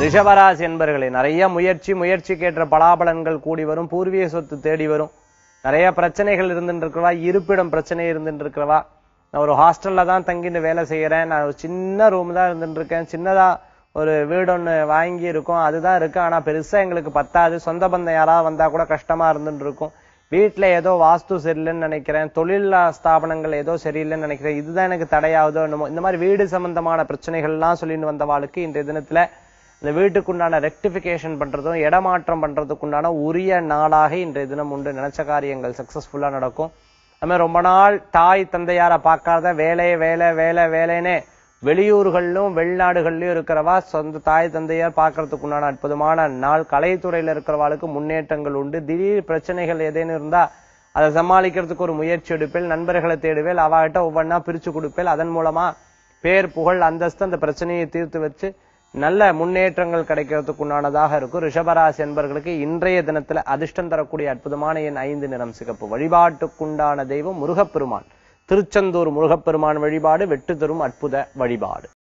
ரிஷபராசி என்பர்களே நிறைய முயற்சி முயற்சிக்கேற்ற பலாபலன்கள் கூடி வரும் பூர்வீக சொத்து தேடி வரும் நிறைய பிரச்சனைகள் இருந்துட்டு இருக்கிறவா இருப்பிடம் பிரச்சனை இருந்துட்டு இருக்கிறவா நான் ஒரு ஹாஸ்டல்ல தான் தங்கிட்டு வேலை செய்யறேன் நான் ஒரு சின்ன ரூம் தான் இருந்துட்டு இருக்கேன் சின்னதா ஒரு வீடு ஒண்ணு வாங்கி இருக்கோம் அதுதான் இருக்கு ஆனா பெருசா எங்களுக்கு பத்தாது சொந்த பந்தம் யாராவது வந்தா கூட கஷ்டமா இருந்துட்டு இருக்கும் வீட்டுல ஏதோ வாஸ்து சரியில்லைன்னு நினைக்கிறேன் தொழில் ஸ்தாபனங்கள் ஏதோ சரியில்லைன்னு நினைக்கிறேன் இதுதான் எனக்கு தடையாவதோ என்னமோ இந்த மாதிரி வீடு சம்பந்தமான பிரச்சனைகள்லாம் சொல்லிட்டு வந்தவாளுக்கு இன்றைய தினத்துல இந்த வீட்டுக்குண்டான ரெக்டிபிகேஷன் பண்றதும் இடமாற்றம் பண்றதுக்குண்டான உரிய நாளாக இன்றைய தினம் உண்டு நினைச்ச காரியங்கள் சக்சஸ்ஃபுல்லா நடக்கும் அது மாதிரி ரொம்ப நாள் தாய் தந்தையார பார்க்காத வேலை வேலை வேலை வேலைன்னே வெளியூர்கள்லும் வெளிநாடுகள்லயும் இருக்கிறவா சொந்த தாய் தந்தையார் பார்க்கறதுக்கு உண்டான அற்புதமான நாள் கலைத்துறையில இருக்கிறவாளுக்கு முன்னேற்றங்கள் உண்டு திடீர் பிரச்சனைகள் ஏதேனும் இருந்தா அதை சமாளிக்கிறதுக்கு ஒரு முயற்சி எடுப்பேன் நண்பர்களை தேடுவேல் அவாகிட்ட ஒவ்வொன்றா பிரிச்சு கொடுப்பேன் அதன் மூலமா பேர் புகழ் அந்தஸ்து அந்த பிரச்சனையை தீர்த்து வச்சு நல்ல முன்னேற்றங்கள் கிடைக்கிறதுக்கு உண்டானதாக இருக்கும் ரிஷபராசி என்பர்களுக்கு இன்றைய தினத்துல அதிர்ஷ்டம் தரக்கூடிய அற்புதமான எண் ஐந்து நிறம் சிகப்பு வழிபாட்டுக்குண்டான தெய்வம் முருகப்பெருமான் திருச்செந்தூர் முருகப்பெருமான் வழிபாடு வெட்டு தரும் அற்புத வழிபாடு